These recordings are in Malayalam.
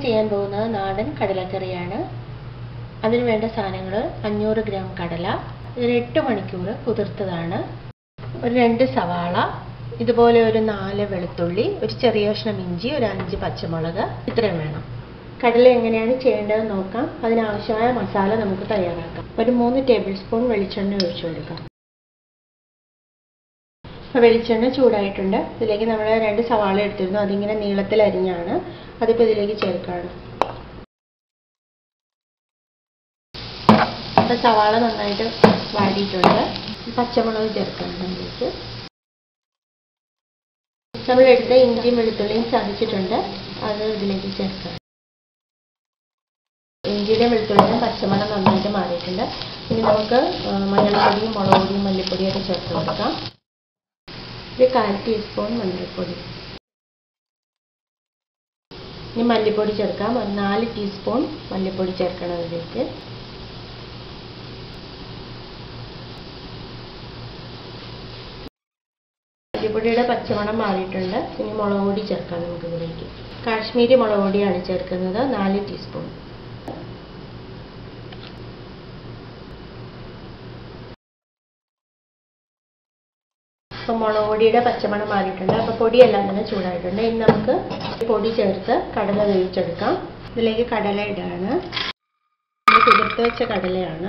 ചെയ്യാൻ പോകുന്നത് നാടൻ കടലക്കറിയാണ് അതിന് വേണ്ട സാധനങ്ങൾ അഞ്ഞൂറ് ഗ്രാം കടല ഒരു എട്ട് മണിക്കൂർ കുതിർത്തതാണ് ഒരു രണ്ട് സവാള ഇതുപോലെ ഒരു നാല് വെളുത്തുള്ളി ഒരു ചെറിയ കഷ്ണം ഇഞ്ചി ഒരു അഞ്ച് പച്ചമുളക് ഇത്രയും വേണം കടല എങ്ങനെയാണ് ചെയ്യേണ്ടതെന്ന് നോക്കാം അതിനാവശ്യമായ മസാല നമുക്ക് തയ്യാറാക്കാം ഒരു മൂന്ന് ടേബിൾ സ്പൂൺ വെളിച്ചെണ്ണ ഒഴിച്ചു കൊടുക്കാം അപ്പോൾ വെളിച്ചെണ്ണ ചൂടായിട്ടുണ്ട് ഇതിലേക്ക് നമ്മൾ രണ്ട് സവാള എടുത്തിരുന്നു അതിങ്ങനെ നീളത്തിൽ അരിഞ്ഞാണ് അതിപ്പോൾ ഇതിലേക്ക് ചേർക്കുകയാണ് അപ്പോൾ സവാള നന്നായിട്ട് വാടിയിട്ടുണ്ട് പച്ചമുളക് ചേർക്കണം അതിലേക്ക് നമ്മൾ എടുത്ത ഇഞ്ചിയും വെളുത്തുള്ളിയും ചതച്ചിട്ടുണ്ട് അത് ഇതിലേക്ക് ചേർക്കാം ഇഞ്ചിയുടെയും വെളുത്തുള്ളിയും പച്ചമണം നന്നായിട്ട് മാറിയിട്ടുണ്ട് ഇനി നമുക്ക് മഞ്ഞൾപ്പൊടിയും മുളക് പൊടിയും മല്ലിപ്പൊടിയൊക്കെ ചേർത്ത് കൊടുക്കാം ഒരു കാൽ ടീസ്പൂൺ മഞ്ഞൾപ്പൊടി ഇനി മല്ലിപ്പൊടി ചേർക്കാം ഒരു നാല് ടീസ്പൂൺ മല്ലിപ്പൊടി ചേർക്കണം അതിലേക്ക് മല്ലിപ്പൊടിയുടെ പച്ചമണം മാറിയിട്ടുണ്ട് ഇനി മുളക് പൊടി ചേർക്കാം നമുക്ക് ഇതിലേക്ക് കാശ്മീരി മുളക് പൊടിയാണ് ചേർക്കുന്നത് നാല് ടീസ്പൂൺ അപ്പോൾ മുളക് പൊടിയുടെ പച്ചമണം മാറിയിട്ടുണ്ട് അപ്പോൾ പൊടിയെല്ലാം തന്നെ ചൂടായിട്ടുണ്ട് ഇനി നമുക്ക് പൊടി ചേർത്ത് കടല വേവിച്ചെടുക്കാം ഇതിലേക്ക് കടല ഇടാണ് കുതിർത്ത് വെച്ച കടലയാണ്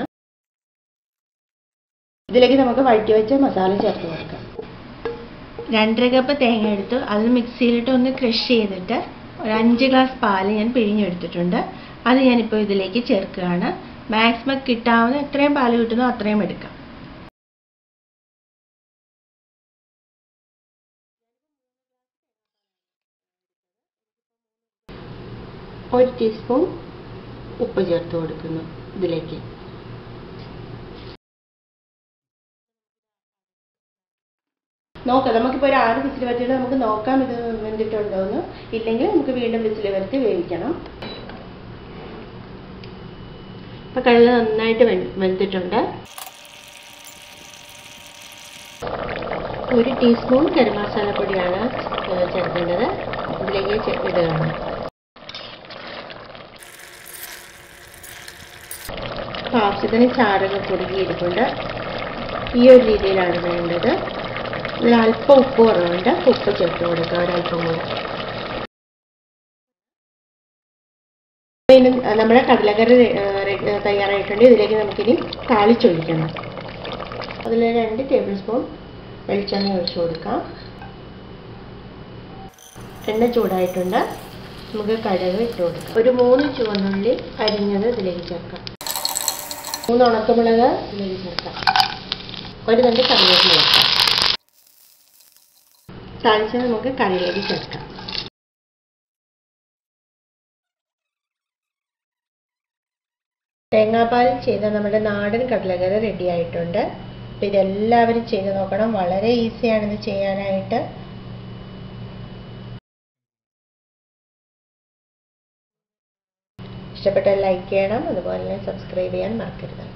ഇതിലേക്ക് നമുക്ക് വഴറ്റി വെച്ച മസാല ചേർത്ത് കൊടുക്കാം രണ്ടര കപ്പ് തേങ്ങ എടുത്തു അത് മിക്സിയിലിട്ട് ഒന്ന് ക്രഷ് ചെയ്തിട്ട് ഒരു അഞ്ച് ഗ്ലാസ് പാല് ഞാൻ പിഴിഞ്ഞെടുത്തിട്ടുണ്ട് അത് ഞാനിപ്പോൾ ഇതിലേക്ക് ചേർക്കുകയാണ് മാക്സിമം കിട്ടാവുന്ന എത്രയും പാല് കിട്ടുന്നോ അത്രയും എടുക്കാം ഒരു ടീസ്പൂൺ ഉപ്പ് ചേർത്ത് കൊടുക്കുന്നു ഇതിലേക്ക് നോക്കാം നമുക്കിപ്പോൾ ഒരു ആറ് വിസിൽ വരുത്തിയിട്ട് നമുക്ക് നോക്കാം ഇത് വെന്തിട്ടുണ്ടോ എന്ന് ഇല്ലെങ്കിൽ നമുക്ക് വീണ്ടും വിസിൽ വരുത്തി വേവിക്കണം അപ്പോൾ കടല നന്നായിട്ട് വെന്തിട്ടുണ്ട് ഒരു ടീസ്പൂൺ ഗരം മസാലപ്പൊടിയാണ് ചേർക്കേണ്ടത് ഇതിലേക്ക് ഇടുകയാണ് ആവശ്യത്തിന് ചാരകപ്പൊടി ഇരിപ്പുണ്ട് ഈ ഒരു രീതിയിലാണ് വേണ്ടത് ഇതിൽ അല്പം ഉപ്പ് കുറവുണ്ട് ഉപ്പ് ചേർത്ത് കൊടുക്കുക ഒരല്പം കൂടെ ഇനി നമ്മുടെ കടലക്കറി തയ്യാറായിട്ടുണ്ട് ഇതിലേക്ക് നമുക്കിനി താളിച്ചൊഴിക്കണം അതിൽ രണ്ട് ടേബിൾ സ്പൂൺ വെളിച്ചെണ്ണ ഒഴിച്ചു കൊടുക്കാം എണ്ണ ചൂടായിട്ടുണ്ട് നമുക്ക് കടുക് ഇട്ട് കൊടുക്കാം ഒരു മൂന്ന് ചുവന്നുള്ളി അരിഞ്ഞത് ഇതിലേക്ക് ചേർക്കാം മൂന്ന് ഉണക്കമുളക് ഇതിലേക്ക് ചേർക്കാം ഒരു രണ്ട് കറിവേപ്പില ചേർക്കാം താളിച്ച് നമുക്ക് കറിയിലേക്ക് ചേർക്കാം തേങ്ങാപ്പാൽ ചെയ്ത നമ്മുടെ നാടൻ കടലക്കറി റെഡി ആയിട്ടുണ്ട് അപ്പോൾ ഇതെല്ലാവരും ചെയ്ത് നോക്കണം വളരെ ഈസിയാണ് ഇത് ചെയ്യാനായിട്ട് ഇഷ്ടപ്പെട്ടാൽ ലൈക്ക് ചെയ്യണം അതുപോലെ തന്നെ സബ്സ്ക്രൈബ് ചെയ്യാൻ മറക്കരുത്